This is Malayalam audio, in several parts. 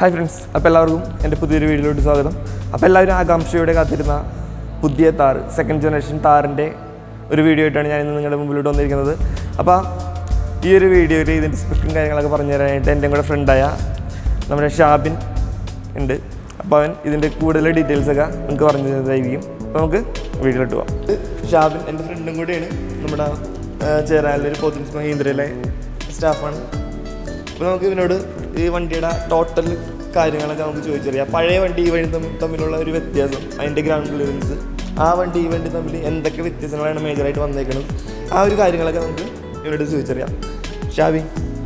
ഹായ് ഫ്രണ്ട്സ് അപ്പോൾ എല്ലാവർക്കും എൻ്റെ പുതിയൊരു വീഡിയോയിലോട്ട് സ്വാഗതം അപ്പോൾ എല്ലാവരും ആകാംക്ഷയോടെ കാത്തിരുന്ന പുതിയ താർ സെക്കൻഡ് ജനറേഷൻ താറിൻ്റെ ഒരു വീഡിയോ ആയിട്ടാണ് ഞാൻ ഇന്ന് നിങ്ങളുടെ മുമ്പിലോട്ട് വന്നിരിക്കുന്നത് അപ്പോൾ ഈ ഒരു വീഡിയോയിൽ ഇതിൻ്റെ സ്പെക്കും കാര്യങ്ങളൊക്കെ പറഞ്ഞു തരാനായിട്ട് എൻ്റെ കൂടെ ഫ്രണ്ടായ നമ്മുടെ ഷാബിൻ ഉണ്ട് അപ്പോൾ അവൻ ഇതിൻ്റെ കൂടുതൽ ഡീറ്റെയിൽസൊക്കെ നമുക്ക് പറഞ്ഞു തരുന്നതായിരിക്കും അപ്പോൾ നമുക്ക് വീഡിയോയിലോട്ട് പോകാം ഷാബിൻ എൻ്റെ ഫ്രണ്ടും കൂടിയാണ് നമ്മുടെ ചേരാനിലെ ഒരു പോത്തിൻസ് മഹീന്ദ്രയിലെ സ്റ്റാഫാണ് അപ്പോൾ നമുക്ക് ഇവനോട് ഈ വണ്ടിയുടെ ടോട്ടൽ കാര്യങ്ങളൊക്കെ നമുക്ക് ചോദിച്ചറിയാം പഴയ വണ്ടി ഈ വണ്ടി തമ്മിൽ തമ്മിലുള്ള ഒരു വ്യത്യാസം അതിൻ്റെ ഗ്രൗണ്ട് ക്ലിയറൻസ് ആ വണ്ടി ഈ വണ്ടി തമ്മിൽ എന്തൊക്കെ വ്യത്യാസങ്ങളാണ് മേജറായിട്ട് വന്നേക്കുന്നത് ആ ഒരു കാര്യങ്ങളൊക്കെ നമുക്ക് ഇവനോട് ചോദിച്ചറിയാം ഷാബി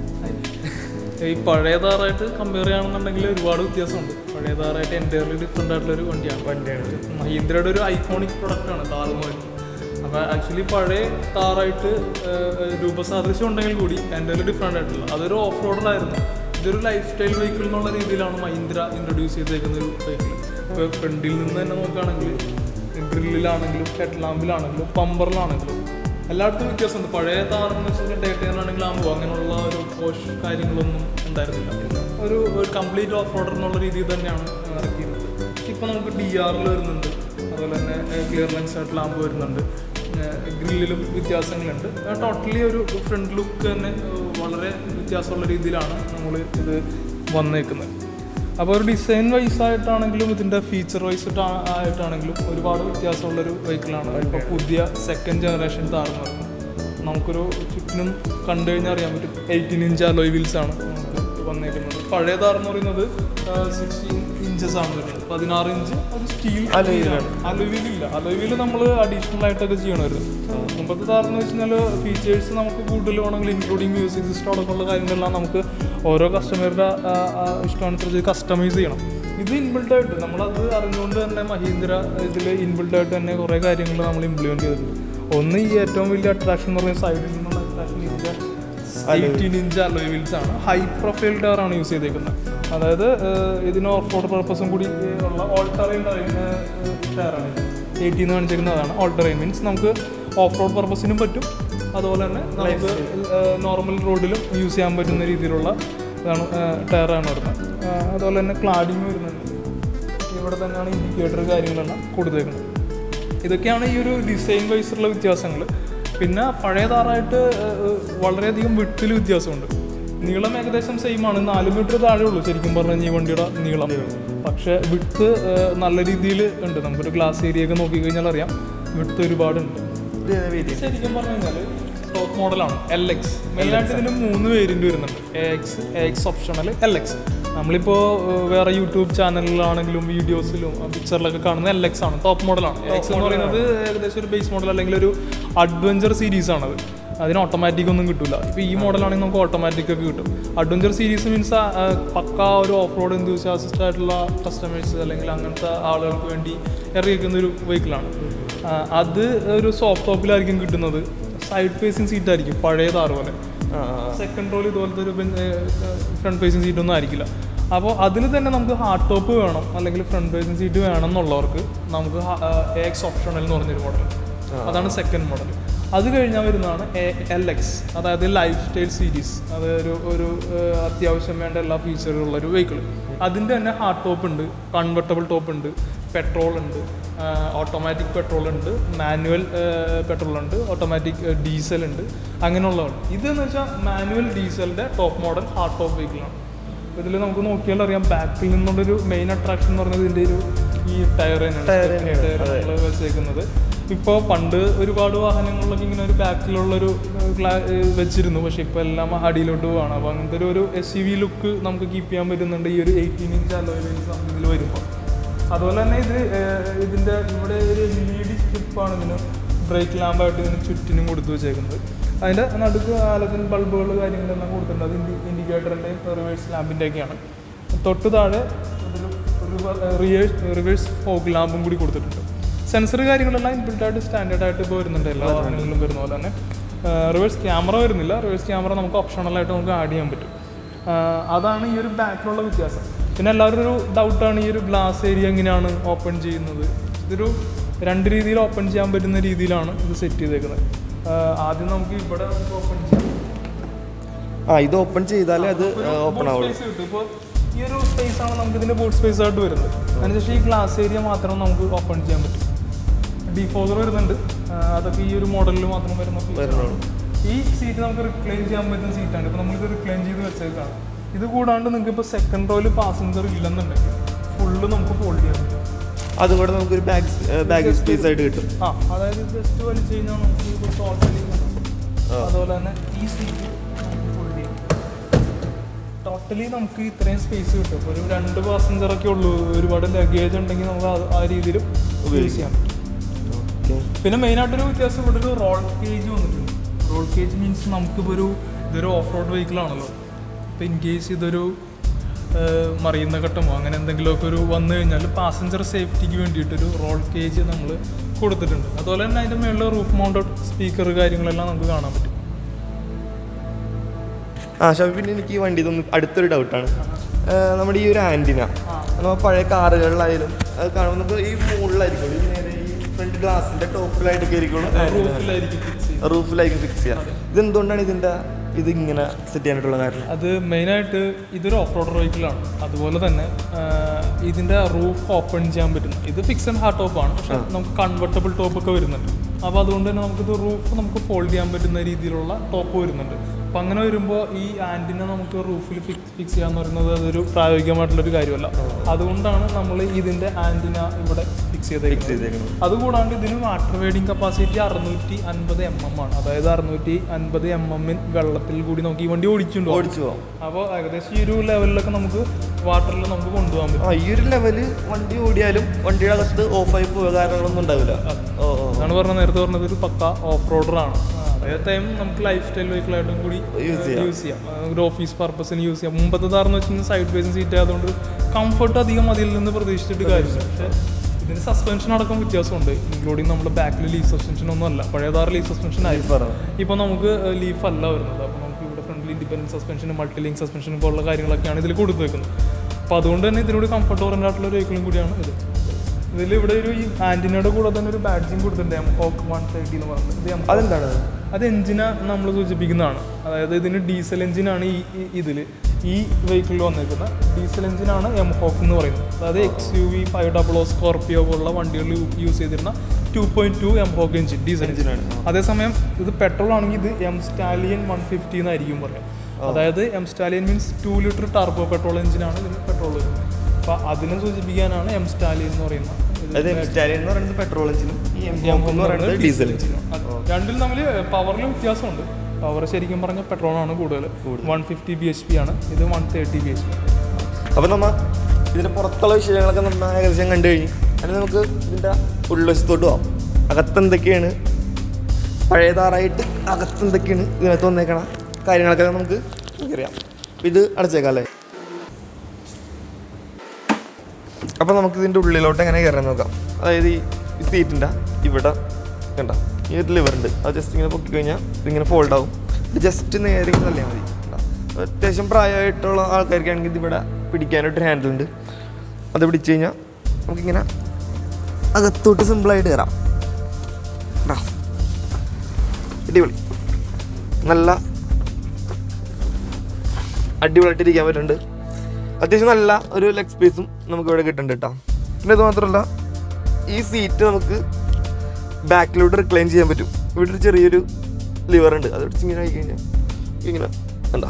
ഈ പഴയ താറായിട്ട് കമ്പയർ ചെയ്യുകയാണെന്നുണ്ടെങ്കിൽ ഒരുപാട് വ്യത്യാസമുണ്ട് പഴയ താറായിട്ട് എൻ്റയർലി ഡിഫറെൻ്റ് ആയിട്ടുള്ള ഒരു വണ്ടിയാണ് വണ്ടിയാണ് മഹീന്ദ്രയുടെ ഒരു ഐക്കോണിക് പ്രൊഡക്റ്റാണ് താർ എന്ന് പറയുന്നത് അപ്പോൾ ആക്ച്വലി പഴയ താറായിട്ട് രൂപസാദൃശ്യം ഉണ്ടെങ്കിൽ കൂടി എൻ്റയർലി ഡിഫറെൻ്റ് ആയിട്ടുള്ള അതൊരു ഓഫ് റോഡറായിരുന്നു ഇതൊരു ലൈഫ് സ്റ്റൈൽ വെഹിക്കിൾ എന്നുള്ള രീതിയിലാണ് മഹീന്ദ്ര ഇൻട്രൊഡ്യൂസ് ചെയ്തേക്കുന്ന ഒരു വെഹിക്കിൾ ഇപ്പോൾ ഫ്രണ്ടിൽ നിന്ന് തന്നെ നോക്കുകയാണെങ്കിൽ ഗ്രില്ലിലാണെങ്കിലും ഹെഡ് ലാമ്പിലാണെങ്കിലും പമ്പറിലാണെങ്കിലും എല്ലായിടത്തും വ്യത്യാസമുണ്ട് പഴയ താറെന്ന് വെച്ചാൽ ഡേറ്റയിലാണെങ്കിൽ ആകുമ്പോൾ അങ്ങനെയുള്ള ഒരു പോഷ് കാര്യങ്ങളൊന്നും ഉണ്ടായിരുന്നില്ല ഒരു ഒരു കംപ്ലീറ്റ് ഓഫ് റോഡർ എന്നുള്ള രീതിയിൽ തന്നെയാണ് ഇറക്കിയിരുന്നത് ഇപ്പോൾ നമുക്ക് ഡി ആറിൽ വരുന്നുണ്ട് അതുപോലെ തന്നെ ക്ലിയർ ലെൻസ് ആയിട്ട് ലാമ്പ് വരുന്നുണ്ട് ഗ്രില്ലിലും വ്യത്യാസങ്ങളുണ്ട് ടോട്ടലി ഒരു ഫ്രണ്ട് ലുക്ക് തന്നെ ഏഹ്, വളരെ വ്യത്യാസമുള്ള രീതിയിലാണ് നമ്മൾ ഇത് വന്നേക്കുന്നത് അപ്പോൾ ഒരു ഡിസൈൻ വൈസ് ആയിട്ടാണെങ്കിലും ഇതിൻ്റെ ഫീച്ചർ വൈസ് ആയിട്ടാണെങ്കിലും ഒരുപാട് വ്യത്യാസമുള്ളൊരു വെഹിക്കിളാണ് ഇപ്പോൾ പുതിയ സെക്കൻഡ് ജനറേഷൻ താർന്ന് പറയുന്നത് നമുക്കൊരു ചുറ്റിനും കണ്ടു കഴിഞ്ഞാൽ അറിയാൻ പറ്റും എയ്റ്റീൻ ഇഞ്ച് അലോയ് വീൽസ് ആണ് നമുക്ക് വന്നേക്കുന്നത് പഴയ താർ എന്ന് പറയുന്നത് സിക്സ്റ്റീൻ ഇഞ്ചസ് ആണ് വരുന്നത് പതിനാറ് ഇഞ്ച് ഒരു സ്റ്റീൽ അലോയിലില്ല അലോയിൽ നമ്മൾ അഡീഷണൽ ആയിട്ടൊക്കെ ചെയ്യണമായിരുന്നു മുമ്പത്തെ താറെന്ന് വെച്ച് കഴിഞ്ഞാൽ ഫീച്ചേഴ്സ് നമുക്ക് കൂടുതൽ വേണമെങ്കിൽ ഇൻക്ലൂഡിങ് മ്യൂസിക് സിസ്റ്റം അടക്കമുള്ള കാര്യങ്ങളെല്ലാം നമുക്ക് ഓരോ കസ്റ്റമറുടെ ഇഷ്ടാനുസരിച്ച് കസ്റ്റമൈസ് ചെയ്യണം ഇത് ഇൻബിൽഡ് ആയിട്ട് നമ്മളത് അറിഞ്ഞുകൊണ്ട് തന്നെ മഹീന്ദ്ര ഇതിൽ ഇൻബിൽഡ് ആയിട്ട് തന്നെ കുറേ കാര്യങ്ങൾ നമ്മൾ ഇംപ്ലിമെൻറ്റ് ചെയ്തിട്ടുണ്ട് ഒന്ന് ഈ ഏറ്റവും വലിയ അട്രാക്ഷൻ എന്ന് പറയുന്നത് സൈഡിൽ നിന്നുള്ള അട്രാക്ഷൻ ഇതിൻ്റെ എയ്റ്റീൻ ഇഞ്ച് അലോയ് വീൽസ് ആണ് ഹൈ പ്രൊഫൈൽ ടയറാണ് യൂസ് ചെയ്തേക്കുന്നത് അതായത് ഏഹ്, ഇതിന് ഓഫ് റോഡ് പർപ്പസും കൂടി ഏഹ്, ഉള്ള ഓൾട്ടറൈൻ ടയറാണ് എയ്റ്റീൻ കാണിച്ചേക്കുന്നത് അതാണ് ഓൾട്ടറൈൻ മീൻസ് നമുക്ക് ഓഫ് റോഡ് പർപ്പസിനും പറ്റും അതുപോലെ തന്നെ നമുക്ക് നോർമൽ റോഡിലും യൂസ് ചെയ്യാൻ പറ്റുന്ന രീതിയിലുള്ള ഇതാണ് ടയറാണ് വരുന്നത് ഏഹ്, അതുപോലെ തന്നെ ക്ലാഡിങ് വരുന്നുണ്ട് ഇവിടെ തന്നെയാണ് ഇൻഡിക്കേറ്റർ കാര്യങ്ങളെല്ലാം കൊടുത്തേക്കുന്നത് ഇതൊക്കെയാണ് ഈ ഒരു ഡിസൈൻ വൈസുള്ള വ്യത്യാസങ്ങൾ പിന്നെ പഴയ താറായിട്ട് ഏഹ്, വളരെയധികം വിട്ടിൽ വ്യത്യാസമുണ്ട് നീളം ഏകദേശം സെയിം ആണ് നാല് മീറ്റർ താഴെ ഉള്ളൂ ശരിക്കും പറഞ്ഞു കഴിഞ്ഞാൽ ഈ വണ്ടിയുടെ നീളം പക്ഷേ വിട്ട് ഏഹ്, നല്ല രീതിയിൽ ഉണ്ട് നമുക്കൊരു ഗ്ലാസ് ഏരിയ ഒക്കെ നോക്കിക്കഴിഞ്ഞാൽ അറിയാം വിട്ട് ഒരുപാടുണ്ട് ഇത് ശരിക്കും പറഞ്ഞു കഴിഞ്ഞാൽ ടോപ്പ് മോഡലാണ് എൽ എക്സ് മെയിനായിട്ട് ഇതിന് മൂന്ന് വേരിയന്റ് വരുന്നുണ്ട് A X A X optional L X നമ്മളിപ്പോൾ വേറെ യൂട്യൂബ് ചാനലിലാണെങ്കിലും വീഡിയോസിലും പിക്ചറിലൊക്കെ കാണുന്ന എൽ എക്സ് ആണ് ടോപ്പ് മോഡലാണ് എ എക്സ് എന്ന് പറയുന്നത് ഏകദേശം ഒരു ബേസ് മോഡൽ അല്ലെങ്കിൽ ഒരു അഡ്വഞ്ചർ സീരീസ് ആണത് അതിന് ഓട്ടോമാറ്റിക് ഒന്നും കിട്ടില്ല ഇപ്പോൾ ഈ മോഡലാണെങ്കിൽ നമുക്ക് ഓട്ടോമാറ്റിക് ഒക്കെ കിട്ടും അഡ്വഞ്ചർ സീരീസ് മീൻസ് പക്ക ഒരു ഓഫ് റോഡ് enthusiast ആയിട്ടുള്ള കസ്റ്റമേഴ്സ് അല്ലെങ്കിൽ അങ്ങനത്തെ ആളുകൾക്ക് വേണ്ടി ഇറങ്ങിക്കുന്ന ഒരു വെഹിക്കിളാണ് അത് ഒരു സോഫ്റ്റ് ടോപ്പിലായിരിക്കും കിട്ടുന്നത് സൈഡ് ഫേസിങ് സീറ്റ് ആയിരിക്കും പഴയ താറ് പോലെ സെക്കൻഡ് റോൾ ഇതുപോലത്തെ ഒരു ഫ്രണ്ട് ഫേസിങ് സീറ്റ് ഒന്നും ആയിരിക്കില്ല അപ്പോൾ അതിൽ തന്നെ നമുക്ക് ഹാർഡ് ടോപ്പ് വേണം അല്ലെങ്കിൽ ഫ്രണ്ട് ഫേസിങ് സീറ്റ് വേണം എന്നുള്ളവർക്ക് നമുക്ക് എക്സ് ഓപ്ഷണൽ എന്ന് പറഞ്ഞൊരു മോഡൽ അതാണ് സെക്കൻഡ് മോഡൽ അത് കഴിഞ്ഞാൽ വരുന്നതാണ് എൽ എക്സ് അതായത് ലൈഫ് സ്റ്റൈൽ സീരീസ് അത് ഒരു ഒരു ഏഹ്, അത്യാവശ്യം വേണ്ട എല്ലാ ഫീച്ചറുകളുള്ള ഒരു വെഹിക്കിൾ അതിൻ്റെ തന്നെ ഹാർഡ് ടോപ്പ് ഉണ്ട് കൺവെർട്ടബിൾ ടോപ്പ് ഉണ്ട് പെട്രോൾ ഉണ്ട് ഓട്ടോമാറ്റിക് പെട്രോൾ ഉണ്ട് മാനുവൽ പെട്രോൾ ഉണ്ട് ഓട്ടോമാറ്റിക് ഡീസൽ ഉണ്ട് അങ്ങനെയുള്ളതാണ് ഇതെന്ന് വെച്ചാൽ മാനുവൽ ഡീസലിൻ്റെ ടോപ്പ് മോഡൽ ഹാർഡ് ടോപ്പ് വെഹിക്കിളാണ് ഇതിൽ നമുക്ക് നോക്കിയാൽ അറിയാം ബാക്കിൽ നിന്നുള്ളൊരു മെയിൻ അട്രാക്ഷൻ എന്ന് പറയുന്നത് ഇതിൻ്റെ ഒരു ഈ ടയർ തന്നെയാണ് ടയർ വെച്ചേക്കുന്നത് ഇപ്പോൾ പണ്ട് ഒരുപാട് വാഹനങ്ങളിലൊക്കെ ഇങ്ങനെ ഒരു ബാക്കിലുള്ളൊരു വെച്ചിരുന്നു പക്ഷെ ഇപ്പോൾ എല്ലാം അടിയിലോട്ട് പോവാണ് അപ്പോൾ അങ്ങനത്തെ ഒരു ഒരു എസ് യു വി ലുക്ക് നമുക്ക് കീപ്പ് ചെയ്യാൻ പറ്റുന്നുണ്ട് ഈ ഒരു എയ്റ്റീൻ ഇഞ്ച് അലോയിൽ ഇതിൽ വരുമ്പോൾ അതുപോലെ തന്നെ ഇത് ഏഹ്, ഇതിൻ്റെ ഇവിടെ ഒരു എൽ ഇ ഡി സ്ട്രിപ്പാണ് ഇതിന് ബ്രേക്ക് ലാമ്പായിട്ട് ഇതിന് ചുറ്റിനും കൊടുത്തു വെച്ചേക്കുന്നത് അതിൻ്റെ നടുക്ക് ആലജൻ ബൾബുകൾ കാര്യങ്ങളെല്ലാം കൊടുത്തിട്ടുണ്ട് അത് ഇൻഡി ഇൻഡിക്കേറ്ററിൻ്റെയും റിവേഴ്സ് ലാമ്പിൻ്റെയൊക്കെയാണ് തൊട്ട് താഴെ ഒരു റിവേഴ്സ് റിവേഴ്സ് ഫോഗ് ലാമ്പും കൂടി കൊടുത്തിട്ടുണ്ട് സെൻസർ കാര്യങ്ങളെല്ലാം ഇൻബിൽഡായിട്ട് സ്റ്റാൻഡേർഡ് ആയിട്ട് ഇപ്പോൾ വരുന്നുണ്ട് എല്ലാ വാഹനങ്ങളിലും വരുന്ന പോലെ തന്നെ റിവേഴ്സ് ക്യാമറ വരുന്നില്ല റിവേഴ്സ് ക്യാമറ നമുക്ക് ഓപ്ഷണലായിട്ട് നമുക്ക് ആഡ് ചെയ്യാൻ പറ്റും ആഹ് അതാണ് ഈ ഒരു ബാക്കിലുള്ള വ്യത്യാസം പിന്നെ എല്ലാവരും ഒരു ഡൗട്ടാണ് ഈ ഒരു ഗ്ലാസ് ഏരിയ എങ്ങനെയാണ് ഓപ്പൺ ചെയ്യുന്നത് ഇതൊരു രണ്ട് രീതിയിൽ ഓപ്പൺ ചെയ്യാൻ പറ്റുന്ന രീതിയിലാണ് ഇത് സെറ്റ് ചെയ്തേക്കുന്നത് ആഹ് ആദ്യം നമുക്ക് ഇവിടെ നമുക്ക് ഓപ്പൺ ചെയ്യാം ആ ഇത് ഓപ്പൺ ചെയ്താലേ അത് ഓപ്പൺ ആവുള്ളൂ സ്പേസ് കിട്ടും ഇപ്പോൾ ഈ ഒരു സ്പേസ് ആണ് നമുക്ക് ഇതിന്റെ ബോട്ട് സ്പേസ് ആയിട്ട് വരുന്നത് അതിനുശേഷം ഈ ഗ്ലാസ് ഏരിയ മാത്രം നമുക്ക് ഓപ്പൺ ചെയ്യാൻ പറ്റും ഡിഫോസർ വരുന്നുണ്ട് ആ, അതൊക്കെ ഈ ഒരു മോഡലിൽ മാത്രം വരുന്ന feature ആണ്. ഈ സീറ്റ് നമുക്ക് റിക്ലൈൻ ചെയ്യാൻ പറ്റുന്ന സീറ്റാണ് ഇപ്പോൾ നമ്മളിത് റിക്ലൈൻ ചെയ്ത് വെച്ചേക്കാണ് ഇത് കൂടാണ്ട് നിങ്ങൾക്ക് ഇപ്പോൾ സെക്കൻഡ് റോയിൽ പാസഞ്ചർ ഇല്ലെന്നുണ്ടെങ്കിൽ ഫുള്ള് നമുക്ക് ഫോൾഡ് ചെയ്യാൻ പറ്റും അതും കൂടെ നമുക്കൊരു ബാഗ് ബാഗ് സ്പേസ് ആയിട്ട് കിട്ടും ആ അതായത് ജസ്റ്റ് വലിച്ചു കഴിഞ്ഞാൽ നമുക്ക് ഇത് ടോട്ടലി അതുപോലെ തന്നെ ഈ സീറ്റ് നമുക്ക് ഫുൾ ചെയ്യാം ടോട്ടലി നമുക്ക് ഇത്രയും സ്പേസ് കിട്ടും ഒരു രണ്ട് പാസഞ്ചർ ഒക്കെ ഉള്ളൂ ഒരുപാട് ലഗേജ് ഉണ്ടെങ്കിൽ നമുക്ക് അത് ആ രീതിയിൽ യൂസ് ചെയ്യാൻ പറ്റും പിന്നെ മെയിനായിട്ടൊരു വ്യത്യാസം ഇവിടെ ഒരു റോൾ കേജ് വന്നിട്ടുണ്ട് റോൾ കേജ് മീൻസ് നമുക്കിപ്പോൾ ഒരു ഇതൊരു ഓഫ് റോഡ് വെഹിക്കിൾ ആണല്ലോ അപ്പോൾ ഇൻ കേസ് ഇതൊരു ഏഹ്, മറിയുന്ന ഘട്ടമോ അങ്ങനെ എന്തെങ്കിലുമൊക്കെ ഒരു വന്നു കഴിഞ്ഞാൽ പാസഞ്ചർ സേഫ്റ്റിക്ക് വേണ്ടിയിട്ടൊരു റോൾ കേജ് നമ്മൾ കൊടുത്തിട്ടുണ്ട് അതുപോലെ തന്നെ അതിൻ്റെ മുകളിൽ റൂഫ് മൗണ്ടഡ് സ്പീക്കർ കാര്യങ്ങളെല്ലാം നമുക്ക് കാണാൻ പറ്റും ആ ഷാബി പിന്നെ എനിക്ക് ഈ വണ്ടി ഇതൊന്ന് അടുത്തൊരു ഡൗട്ടാണ് നമ്മുടെ ഈ ഒരു ആൻറ്റിന നമ്മൾ പഴയ കാറുകളിലായാലും അത് കാണുമ്പോൾ നമുക്ക് ഈ മുകളിലായിരിക്കും ഈ നേരെ ഈ ഫ്രണ്ട് ഗ്ലാസിന്റെ ടോപ്പിലായിട്ടൊക്കെ ആയിരിക്കുള്ളൂ റൂഫിലായിരിക്കും ഫിക്സ് ചെയ്യുന്നത് റൂഫിലായിരിക്കും ഫിക്സ് ചെയ്യുക ഇതെന്തുകൊണ്ടാണ് ഇതിന്റെ ഇത് ഇങ്ങനെ സെറ്റ് ചെയ്യാനായിട്ടുള്ള കാരണം അത് മെയിനായിട്ട് ഇതൊരു ഓഫ് റോഡ് വെഹിക്കിളാണ് അതുപോലെ തന്നെ ആഹ്, ഇതിൻ്റെ റൂഫ് ഓപ്പൺ ചെയ്യാൻ പറ്റുന്നു ഇത് ഫിക്സഡ് ഹാർഡ് ടോപ്പാണ് പക്ഷെ നമുക്ക് കൺവെർട്ടബിൾ ടോപ്പ് ഒക്കെ വരുന്നുണ്ട് അപ്പോൾ അതുകൊണ്ട് തന്നെ നമുക്കിത് റൂഫ് നമുക്ക് ഫോൾഡ് ചെയ്യാൻ പറ്റുന്ന രീതിയിലുള്ള ടോപ്പ് വരുന്നുണ്ട് അപ്പോൾ അങ്ങനെ വരുമ്പോൾ ഈ ആൻറ്റിനെ നമുക്ക് റൂഫിൽ ഫിക്സ് ഫിക്സ് ചെയ്യാന്ന് പറയുന്നത് അതൊരു പ്രായോഗികമായിട്ടുള്ളൊരു കാര്യമല്ല അതുകൊണ്ടാണ് നമ്മൾ ഇതിൻ്റെ ആൻറ്റിന ഇവിടെ ഫിക്സ് ചെയ്തേക്കുന്നത് ചെയ്തേക്കുന്നത് അതുകൂടാണ്ട് ഇതിന് വാട്ടർ വെയ്ഡിങ് കപ്പാസിറ്റി അറുന്നൂറ്റി അൻപത് എം എം ആണ് അതായത് അറുന്നൂറ്റി അൻപത് എം എമ്മിൻ വെള്ളത്തിൽ കൂടി നമുക്ക് ഈ വണ്ടി ഓടിച്ചുണ്ടോ ഓടിച്ചു പോവാം അപ്പോൾ ഏകദേശം ഈ ഒരു ലെവലിലൊക്കെ നമുക്ക് വാട്ടറിൽ നമുക്ക് കൊണ്ടുപോകാൻ പറ്റും ആ ഈ ഒരു ലെവല് വണ്ടി ഓടിയാലും വണ്ടിയുടെ അകത്ത് ഓഫായി പോവുക കാരണങ്ങളൊന്നും ഉണ്ടാവില്ല ഓ ഓ അതാണ് പറഞ്ഞത് നേരത്തെ പറഞ്ഞത് ഒരു പക്ക ഓഫ് റോഡറാണ് അതേ ടൈം നമുക്ക് ലൈഫ് സ്റ്റൈൽ വെഹിക്കിളായിട്ടും കൂടി Use ചെയ്യാം. യൂസ് ചെയ്യാം ആ, ഒരു ഓഫീസ് പർപ്പസിന് യൂസ് ചെയ്യാം മുമ്പത്തെ താറെന്ന് വെച്ച് കഴിഞ്ഞാൽ സൈഡ് ബേസിൻ സീറ്റ് ആയതുകൊണ്ട് കംഫർട്ട് അധികം അതിൽ നിന്ന് പ്രതീക്ഷിച്ചിട്ട് കാര്യമില്ല പക്ഷേ ഇതിന് സസ്പെൻഷൻ അടക്കം വ്യത്യാസമുണ്ട് ഇൻക്ലൂഡിങ് നമ്മുടെ ബാക്കിൽ ലീഫ് സസ്പെൻഷൻ ഒന്നും അല്ല പഴയ താറ് ലീഫ് സസ്പെൻഷൻ ആയിരുന്നു പറഞ്ഞു ഇപ്പോൾ നമുക്ക് ലീഫ് അല്ല വരുന്നത് അപ്പോൾ നമുക്ക് ഇവിടെ ഫ്രണ്ടിൽ ഇൻഡിപെൻഡൻറ്റ് സസ്പെൻഷനും മൾട്ടി ലിങ്ക് സസ്പെൻഷനും പോലുള്ള കാര്യങ്ങളൊക്കെയാണ് ഇതിൽ കൊടുത്തു വെക്കുന്നത് അപ്പോൾ അതുകൊണ്ട് തന്നെ ഇതിനോട് കംഫർട്ട് ഓറിയൻ്റ് ആയിട്ടുള്ള ഒരു വെഹിക്കിളും കൂടിയാണ് ഇത് ഇതിൽ ഇവിടെ ഒരു ഈ ആൻറ്റിനയുടെ കൂടെ തന്നെ ഒരു ബാഡ്ജിങ് കൊടുത്തിട്ടുണ്ട് എം ഹോക്ക് വൺ തേർട്ടി എന്ന് പറയുന്നത് ഇത് M- അതെന്താണ് അത് എഞ്ചിനെ നമ്മൾ സൂചിപ്പിക്കുന്നതാണ് അതായത് ഇതിന് ഡീസൽ എഞ്ചിനാണ് ഈ ഇതിൽ ഈ വെഹിക്കിളിൽ വന്നേക്കുന്നത് ഡീസൽ എഞ്ചിനാണ് എം ഹോക്ക് എന്ന് പറയുന്നത് അതായത് X U V five double O Scorpio പോലുള്ള വണ്ടികളിൽ യൂസ് ചെയ്തിരുന്ന two point two M hawk engine diesel എഞ്ചിനാണ് അതേസമയം ഇത് പെട്രോൾ ആണെങ്കിൽ ഇത് എം സ്റ്റാലിയൻ വൺ ഫിഫ്റ്റി എന്നായിരിക്കും പറയാം അതായത് M stallion means two litre turbo petrol എഞ്ചിനാണ് ഇതിന് പെട്രോൾ വരുന്നത് അപ്പോൾ അതിനെ സൂചിപ്പിക്കാനാണ് എം സ്റ്റാലിയൻ എന്ന് പറയുന്നത് ഇത് അതായത് സ്റ്റാലിയൻ എന്ന് പറയുന്നത് പെട്രോൾ എഞ്ചിനും ഈ എം എന്ന് പറയുന്നത് ഡീസൽ എഞ്ചിനും രണ്ടിലും തമ്മിൽ പവറിൽ വ്യത്യാസമുണ്ട് പവർ ശരിക്കും പറഞ്ഞാൽ പെട്രോളാണ് കൂടുതൽ one fifty B H P ആണ് ഇത് one thirty B H P അപ്പോൾ നമ്മ ഇതിൻ്റെ പുറത്തുള്ള വിഷയങ്ങളൊക്കെ നമ്മൾ ഏകദേശം കണ്ടു കഴിഞ്ഞു അതിന് നമുക്ക് ഇതിൻ്റെ ഉൾവശത്തോട്ട് പോവാം അകത്തെന്തൊക്കെയാണ് പഴയതാറായിട്ട് അകത്തെന്തൊക്കെയാണ് ഇതിനകത്ത് വന്നേക്കണ കാര്യങ്ങളൊക്കെ നമുക്ക് അറിയാം ഇത് അടച്ചേക്കാം അല്ലേ അപ്പോൾ നമുക്ക് ഇതിൻ്റെ ഉള്ളിലോട്ട് എങ്ങനെ കയറാൻ നോക്കാം അതായത് ഈ സീറ്റിൻ്റെ ഇവിടെ കണ്ട ഈ ഒരു ലിവർ ഉണ്ട് അത് ജസ്റ്റ് ഇങ്ങനെ പൊക്കി കഴിഞ്ഞാൽ ഇതിങ്ങനെ ഫോൾഡ് ആവും ഇത് ജസ്റ്റ് നേരെ ഇങ്ങനെ തള്ളിയാൽ മതി കണ്ടോ? അത്യാവശ്യം പ്രായമായിട്ടുള്ള ആൾക്കാർക്കാണെങ്കിൽ ഇത് ഇവിടെ പിടിക്കാനായിട്ട് ഹാൻഡിൽ ഉണ്ട് അത് പിടിച്ചു കഴിഞ്ഞാൽ നമുക്കിങ്ങനെ അകത്തോട്ട് സിമ്പിളായിട്ട് കയറാം കണ്ടോ? അടിപൊളി നല്ല അടിപൊളിയായിട്ട് ഇരിക്കാൻ പറ്റുന്നുണ്ട് അത്യാവശ്യം നല്ല ഒരു ലെഗ് സ്പേസും നമുക്ക് ഇവിടെ കിട്ടുന്നുണ്ട് കേട്ടോ പിന്നെ ഇത് മാത്രമല്ല ഈ സീറ്റ് നമുക്ക് ബാക്കിലോട്ട് റിക്ലൈൻ ചെയ്യാൻ പറ്റും ഇവിടെ ഒരു ചെറിയൊരു ലിവർ ഉണ്ട് അത് പിടിച്ച് ഇങ്ങനെ ആയി കഴിഞ്ഞാൽ ഇങ്ങനെ എന്താ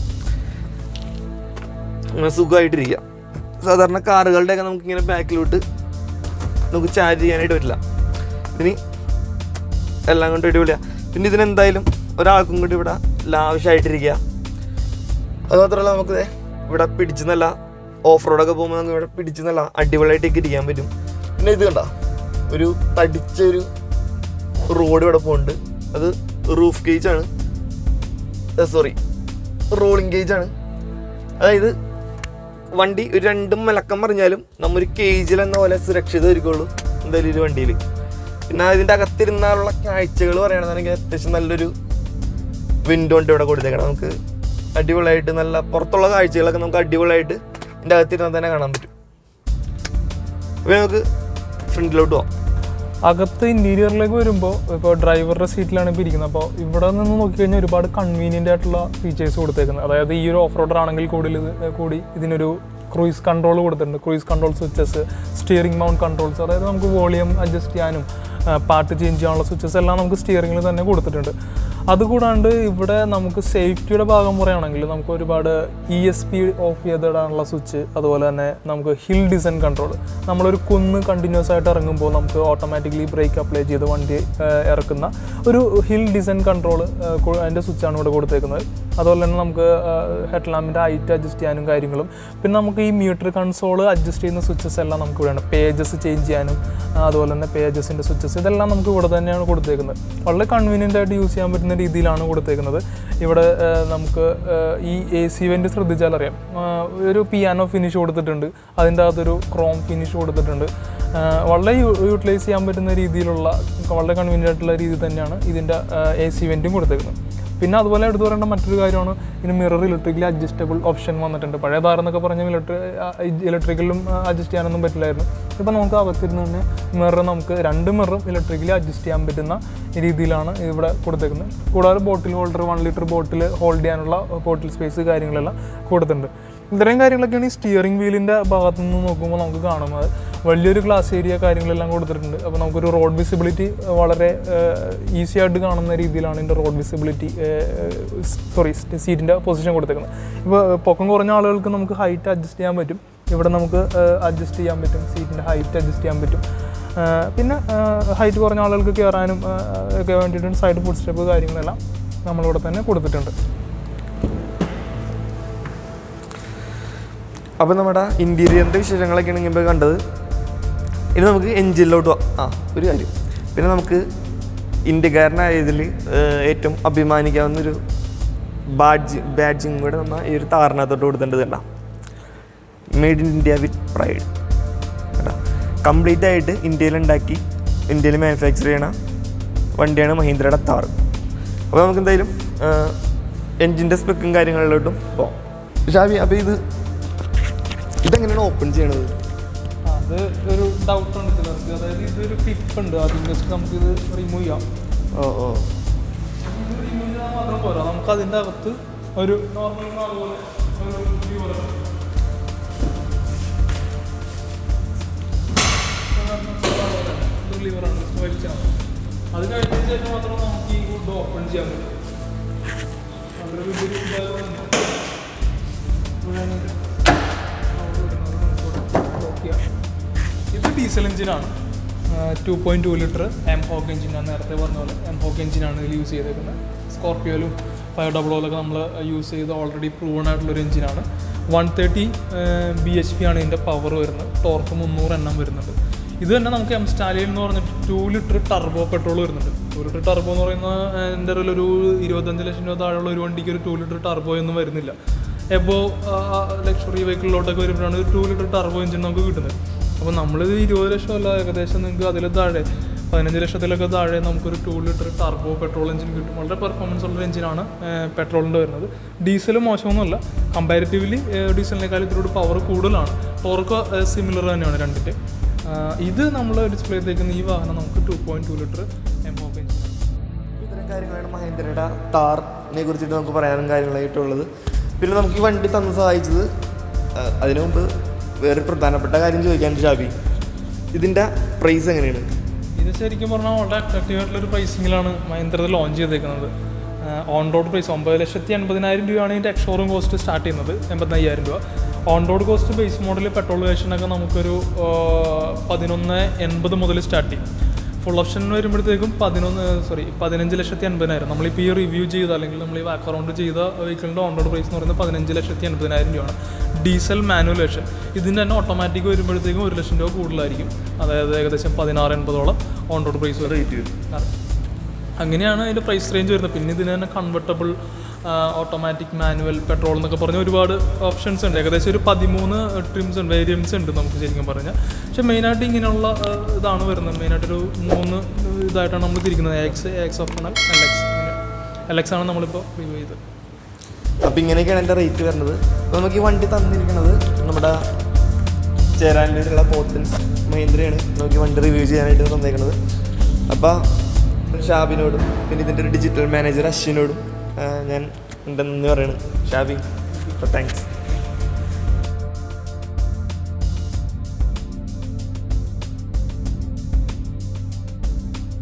അങ്ങനെ സുഖമായിട്ടിരിക്കുക സാധാരണ കാറുകളുടെയൊക്കെ നമുക്ക് ഇങ്ങനെ ബാക്കിലോട്ട് നമുക്ക് ചാർജ് ചെയ്യാനായിട്ട് പറ്റില്ല ഇനി എല്ലാം കൊണ്ട് അടിപൊളിയാണ് പിന്നെ ഇതിനെന്തായാലും ഒരാൾക്കും കൂടി ഇവിടെ ലാവശ്യമായിട്ടിരിക്കുക അത് മാത്രമല്ല നമുക്ക് ദേ ഇവിടെ പിടിച്ച് നല്ല ഓഫ് റോഡൊക്കെ പോകുമ്പോൾ നമുക്ക് ഇവിടെ പിടിച്ച് നല്ല അടിപൊളിയായിട്ടൊക്കെ ഇരിക്കാൻ പറ്റും പിന്നെ ഇത് കണ്ട ഒരു തടിച്ചൊരു റോഡ് ഇവിടെ പോകുന്നുണ്ട് അത് റൂഫ് ഗേജ് ആണ് സോറി റോളിംഗ് ഗേജ് ആണ് അതായത് വണ്ടി ഒരു രണ്ടും മലക്കം പറഞ്ഞാലും നമ്മൊരു കേജിൽ എന്ന പോലെ സുരക്ഷിതമായിരിക്കുള്ളൂ എന്തായാലും ഒരു വണ്ടിയിൽ പിന്നെ ഇതിൻ്റെ അകത്തിരുന്നാലുള്ള കാഴ്ചകൾ പറയുകയാണെന്നുണ്ടെങ്കിൽ അത്യാവശ്യം നല്ലൊരു വിൻഡോ ഉണ്ട് ഇവിടെ കൊടുത്തേക്കണം നമുക്ക് അടിപൊളിയായിട്ട് നല്ല പുറത്തുള്ള കാഴ്ചകളൊക്കെ നമുക്ക് അടിപൊളിയായിട്ട് ഇതിൻ്റെ അകത്തിരുന്നാൽ തന്നെ കാണാൻ പറ്റും അപ്പോൾ നമുക്ക് ഫ്രണ്ടിലോട്ട് പോവാം അകത്ത് ഇൻറ്റീരിയറിലേക്ക് വരുമ്പോൾ ഇപ്പോൾ ഡ്രൈവറുടെ സീറ്റിലാണ് ഇപ്പോൾ ഇരിക്കുന്നത് അപ്പോൾ ഇവിടെ നിന്ന് നോക്കിക്കഴിഞ്ഞാൽ ഒരുപാട് കൺവീനിയൻ്റ് ആയിട്ടുള്ള ഫീച്ചേഴ്സ് കൊടുത്തേക്കുന്നത് അതായത് ഈ ഒരു ഓഫ് റോഡർ ആണെങ്കിൽ കൂടി ഇത് കൂടി ഇതിനൊരു ക്രൂയിസ് കൺട്രോൾ കൊടുത്തിട്ടുണ്ട് cruise control switches steering mount controls അതായത് നമുക്ക് വോളിയം അഡ്ജസ്റ്റ് ചെയ്യാനും ആ, പാട്ട് ചേഞ്ച് ചെയ്യാനുള്ള സ്വിച്ചസ് എല്ലാം നമുക്ക് സ്റ്റിയറിംഗിൽ തന്നെ കൊടുത്തിട്ടുണ്ട് അതുകൂടാണ്ട് ഇവിടെ നമുക്ക് സേഫ്റ്റിയുടെ ഭാഗം പറയുകയാണെങ്കിൽ നമുക്ക് ഒരുപാട് ഇ എസ് പി ഓഫ് ചെയ്തിടാനുള്ള സ്വിച്ച് അതുപോലെ തന്നെ നമുക്ക് ഹിൽ ഡിസൈൻ കൺട്രോൾ നമ്മളൊരു കുന്ന് കണ്ടിന്യൂസ് ആയിട്ട് ഇറങ്ങുമ്പോൾ നമുക്ക് ഓട്ടോമാറ്റിക്കലി ബ്രേക്ക് അപ്ലൈ ചെയ്ത് വണ്ടി ആ, ഇറക്കുന്ന ഒരു ഹിൽ ഡിസൈൻ കൺട്രോൾ അതിൻ്റെ സ്വിച്ചാണ് ഇവിടെ കൊടുത്തേക്കുന്നത് അതുപോലെ തന്നെ നമുക്ക് ഹെഡ് ലാമ്പിൻ്റെ ഹൈറ്റ് അഡ്ജസ്റ്റ് ചെയ്യാനും കാര്യങ്ങളും പിന്നെ നമുക്ക് ഈ മീറ്റർ കൺസോൾ അഡ്ജസ്റ്റ് ചെയ്യുന്ന സ്വിച്ചസ് എല്ലാം നമുക്ക് ഇവിടെയാണ് പേജസ് ചേഞ്ച് ചെയ്യാനും ആ, അതുപോലെ തന്നെ പേജസിൻ്റെ സ്വിച്ചസ് ഇതെല്ലാം നമുക്ക് ഇവിടെ തന്നെയാണ് കൊടുത്തേക്കുന്നത് വളരെ കൺവീനിയൻ്റ് ആയിട്ട് യൂസ് ചെയ്യാൻ പറ്റുന്ന രീതിയിലാണ് കൊടുത്തേക്കുന്നത് ഇവിടെ ആ, നമുക്ക് ആ, ഈ എ സി വെൻ്റ് ശ്രദ്ധിച്ചാൽ അറിയാം ആ, ഒരു പിയാനോ ഫിനിഷ് കൊടുത്തിട്ടുണ്ട് അതിൻ്റെ അകത്തൊരു ക്രോം ഫിനിഷ് കൊടുത്തിട്ടുണ്ട് ആ, വളരെ യൂട്ടിലൈസ് ചെയ്യാൻ പറ്റുന്ന രീതിയിലുള്ള വളരെ കൺവീനിയൻ്റ് ആയിട്ടുള്ള രീതിയിൽ തന്നെയാണ് ഇതിൻ്റെ എ സി വെൻറ്റും കൊടുത്തേക്കുന്നത് പിന്നെ അതുപോലെ എടുത്തു പറയേണ്ട മറ്റൊരു കാര്യമാണ് ഇതിന് മിറർ ഇലക്ട്രിക്കലി അഡ്ജസ്റ്റബിൾ ഓപ്ഷൻ വന്നിട്ടുണ്ട് പഴയ താർ എന്നൊക്കെ പറഞ്ഞാൽ ഇലക്ട്രി ഇലക്ട്രിക്കലും അഡ്ജസ്റ്റ് ചെയ്യാനൊന്നും പറ്റില്ലായിരുന്നു ഇപ്പോൾ നമുക്ക് അകത്തിരുന്ന് തന്നെ മിറർ നമുക്ക് രണ്ട് മിററും ഇലക്ട്രിക്കലി അഡ്ജസ്റ്റ് ചെയ്യാൻ പറ്റുന്ന രീതിയിലാണ് ഇവിടെ കൊടുത്തേക്കുന്നത് കൂടാതെ bottle holder one litre bottle hold ചെയ്യാനുള്ള ബോട്ടിൽ സ്പേസ് കാര്യങ്ങളെല്ലാം കൊടുത്തിട്ടുണ്ട് ഇത്രയും കാര്യങ്ങളൊക്കെയാണ് ഈ സ്റ്റിയറിംഗ് വീലിൻ്റെ ഭാഗത്തു നിന്ന് നോക്കുമ്പോൾ നമുക്ക് കാണുന്നത് വലിയൊരു ക്ലാസ് ഏരിയ കാര്യങ്ങളെല്ലാം കൊടുത്തിട്ടുണ്ട് അപ്പോൾ നമുക്കൊരു റോഡ് വിസിബിലിറ്റി വളരെ ഈസി ആയിട്ട് കാണുന്ന രീതിയിലാണ് ഇതിൻ്റെ റോഡ് വിസിബിലിറ്റി സോറി സീറ്റിൻ്റെ പൊസിഷൻ കൊടുത്തേക്കുന്നത് ഇപ്പോൾ പൊക്കം കുറഞ്ഞ ആളുകൾക്ക് നമുക്ക് ഹൈറ്റ് അഡ്ജസ്റ്റ് ചെയ്യാൻ പറ്റും ഇവിടെ നമുക്ക് അഡ്ജസ്റ്റ് ചെയ്യാൻ പറ്റും സീറ്റിൻ്റെ ഹൈറ്റ് അഡ്ജസ്റ്റ് ചെയ്യാൻ പറ്റും ആ, പിന്നെ ഹൈറ്റ് കുറഞ്ഞ ആളുകൾക്ക് കയറാനും ആ, ഒക്കെ വേണ്ടിയിട്ട് സൈഡ് ഫുഡ് സ്റ്റെപ്പ് കാര്യങ്ങളെല്ലാം നമ്മളിവിടെ തന്നെ കൊടുത്തിട്ടുണ്ട് അപ്പോൾ നമ്മുടെ ഇൻറ്റീരിയറിൻ്റെ വിശേഷങ്ങളൊക്കെയാണ് ഇങ്ങനെ കണ്ടത് ഇനി നമുക്ക് എഞ്ചിനിലോട്ട് പോവാം ആ ഒരു കാര്യം പിന്നെ നമുക്ക് ഇന്ത്യക്കാരനായതിൽ ഏറ്റവും അഭിമാനിക്കാവുന്ന ഒരു ബാഡ്ജ് ബാഡ്ജിങ് കൂടെ നമ്മൾ ഈ ഒരു താറിനകത്തോട്ട് കൊടുത്തേണ്ടത് കണ്ട made in India with pride കേട്ടോ കംപ്ലീറ്റ് ആയിട്ട് ഇന്ത്യയിൽ ഉണ്ടാക്കി ഇന്ത്യയിൽ മാനുഫാക്ചർ ചെയ്യണ വണ്ടിയാണ് മഹീന്ദ്രയുടെ താർ അപ്പോൾ നമുക്ക് എന്തായാലും എൻജിൻ്റെ സ്പെക്കും കാര്യങ്ങളിലോട്ടും പോകാം ഷാബി അപ്പോൾ ഇത് ഇതെങ്ങനെയാണ് ഓപ്പൺ ചെയ്യണത് അത് ഒരു ഡൗട്ട് ഉണ്ട് ചിലർക്ക് അതായത് ഇതൊരു ക്ലിപ്പ് ഉണ്ട് ആദ്യം ജസ്റ്റ് നമുക്കിത് റിമൂവ് ചെയ്യാം ഓ ഓ ഇത് റിമൂവ് ചെയ്താൽ മാത്രം പോരാ നമുക്ക് അതിൻ്റെ അകത്ത് ഒരു നോർമൽ പോലെ ഒരു lever ഉണ്ട്. ഒരു lever ആണ്, just വലിച്ചാൽ മതി. അത് കഴിഞ്ഞതിന് ശേഷം മാത്രം നമുക്ക് ഈ വുഡ് ഓപ്പൺ ചെയ്യാൻ പറ്റും വളരെ വലിയൊരു ഇതായതുകൊണ്ട് ഇവിടെയാണ് ഇത് അവിടെ ഇടുന്നത് നമുക്ക് lock ചെയ്യാം. ഇത് ഡീസൽ എഞ്ചിനാണ് two point two litre M hawk എഞ്ചിനാണ് നേരത്തെ പറഞ്ഞ പോലെ എം ഹോക്ക് എഞ്ചിനാണ് ഇതിൽ യൂസ് ചെയ്തേക്കുന്നത് സ്കോർപ്പിയോയിലും ഫൈവ് ഡബിൾ ഓയിലൊക്കെ നമ്മൾ യൂസ് ചെയ്ത് ഓൾറെഡി പ്രൂവൺ ആയിട്ടുള്ളൊരു എഞ്ചിനാണ് one thirty B H P ആണ് ഇതിൻ്റെ പവർ വരുന്നത് ടോർക്ക് മുന്നൂറ് എണ്ണം വരുന്നുണ്ട് ഇത് തന്നെ നമുക്ക് എം സ്റ്റാലിയൻ എന്ന് പറഞ്ഞിട്ട് ടു ലിറ്റർ ടർബോ പെട്രോൾ വരുന്നുണ്ട് ടു ലിറ്റർ ടർബോ എന്ന് പറയുന്ന എൻ്റെ അറിവിൽ ഒരു ഇരുപത്തഞ്ച് ലക്ഷം രൂപ താഴെയുള്ള ഒരു വണ്ടിക്ക് ഒരു ടു ലിറ്റർ ടർബോ ഒന്നും വരുന്നില്ല എബോ ലക്ഷറി വെഹിക്കിളിലോട്ടൊക്കെ വരുമ്പോഴാണ് ഒരു ടു ലിറ്റർ ടർബോ എഞ്ചിൻ നമുക്ക് കിട്ടുന്നത് അപ്പോൾ നമ്മളിത് ഇരുപത് ലക്ഷം അല്ല ഏകദേശം നിങ്ങൾക്ക് അതിൽ താഴെ പതിനഞ്ച് ലക്ഷത്തിലൊക്കെ താഴെ നമുക്കൊരു two litre turbo petrol engine കിട്ടും വളരെ പെർഫോമൻസ് ഉള്ള എഞ്ചിനാണ് പെട്രോളിൻ്റെ വരുന്നത് ഡീസൽ മോശമൊന്നുമല്ല കമ്പാരിറ്റീവ്ലി ഡീസലിനേക്കാൾ ഇതിലൂടെ പവർ കൂടുതലാണ് ടോർക്ക് സിമിലർ തന്നെയാണ് രണ്ടിൻ്റെ ഇത് നമ്മൾ ഡിസ്പ്ലേ ചെയ്തേക്കുന്ന ഈ വാഹനം നമുക്ക് ടു പോയിൻറ്റ് ടു ലിറ്റർ എംഒ എഞ്ചിനാണ് ഇത്തരം കാര്യങ്ങളാണ് മഹേന്ദ്രയുടെ താറിനെ കുറിച്ചിട്ട് നമുക്ക് പറയാനും കാര്യങ്ങളായിട്ടുള്ളത് പിന്നെ നമുക്ക് ഈ വണ്ടി തന്ന് സഹായിച്ചത് ആ, അതിനു മുമ്പ് വേറൊരു പ്രധാനപ്പെട്ട കാര്യം ചോദിക്കാൻ ഷാബി ഇതിൻ്റെ പ്രൈസ് എങ്ങനെയാണ് ഇത് ശരിക്കും പറഞ്ഞാൽ വളരെ അട്രാക്റ്റീവ് ആയിട്ടുള്ള ഒരു പ്രൈസിങ്ങിലാണ് മഹീന്ദ്ര ലോഞ്ച് ചെയ്തേക്കുന്നത് ഓൺ റോഡ് പ്രൈസ് ഒമ്പത് ലക്ഷത്തി എൺപതിനായിരം രൂപയാണ് ഇതിൻ്റെ എക്സ്ഷോറൂം കോസ്റ്റ് സ്റ്റാർട്ട് ചെയ്യുന്നത് എൺപത്തയ്യായിരം രൂപ on road cost base model petrol വേഷനൊക്കെ നമുക്കൊരു ആ, പതിനൊന്ന് എൺപത് മുതൽ സ്റ്റാർട്ട് ചെയ്യും ഫുൾ ഓപ്ഷൻ വരുമ്പോഴത്തേക്കും പതിനൊന്ന് സോറി പതിനഞ്ച് ലക്ഷത്തി എൺപതിനായിരം നമ്മളിപ്പോൾ ഈ റിവ്യൂ ചെയ്ത അല്ലെങ്കിൽ നമ്മൾ ഈ വാക്ക് അറൗണ്ട് ചെയ്ത വെഹിക്കിളിൻ്റെ ഓൺ റോഡ് പ്രൈസ് എന്ന് പറയുന്നത് പതിനഞ്ച് ലക്ഷത്തി എൺപതിനായിരം രൂപയാണ് ഡീസൽ മാനുവൽ വേർഷൻ ഇതിൻ്റെ തന്നെ ഓട്ടോമാറ്റിക് വരുമ്പോഴത്തേക്കും ഒരു ലക്ഷം രൂപ കൂടുതലായിരിക്കും അതായത് ഏകദേശം പതിനാറ് എൺപതോളം ഓൺ റോഡ് പ്രൈസ് റേറ്റ് വരും അതെ. അങ്ങനെയാണ് അതിൻ്റെ പ്രൈസ് റേഞ്ച് വരുന്നത് പിന്നെ ഇതിന് തന്നെ കൺവെർട്ടബിൾ ഓട്ടോമാറ്റിക് മാനുവൽ പെട്രോൾ എന്നൊക്കെ പറഞ്ഞ ഒരുപാട് ഓപ്ഷൻസ് ഉണ്ട് ഏകദേശം ഒരു പതിമൂന്ന് ട്രിംസ് ഉണ്ട് വേരിയൻസ് ഉണ്ട് നമുക്ക് ശരിക്കും പറഞ്ഞാൽ പക്ഷേ മെയിനായിട്ട് ഇങ്ങനെയുള്ള ആ, ഇതാണ് വരുന്നത് മെയിനായിട്ടൊരു മൂന്ന് ഇതായിട്ടാണ് നമ്മൾ തിരിക്കുന്നത് X X optional L X L X ആണ് നമ്മളിപ്പോൾ റിവ്യൂ ചെയ്തത് അപ്പം ഇങ്ങനെയൊക്കെയാണ് എൻ്റെ റേറ്റ് വരുന്നത് അപ്പോൾ നമുക്ക് ഈ വണ്ടി തന്നിരിക്കുന്നത് നമ്മുടെ ചേരാനിലുള്ള പോത്തൻസ് മഹീന്ദ്രയാണ് നോക്കി വണ്ടി റിവ്യൂ ചെയ്യാനായിട്ട് തന്നേക്കുന്നത് അപ്പോൾ ഷാബിനോടും പിന്നെ ഇതിൻ്റെ ഒരു ഡിജിറ്റൽ മാനേജർ അശ്വിനോടും ആ, ഞാൻ ഉണ്ടെന്ന് പറയണം ഷാബി അപ്പോൾ താങ്ക്സ്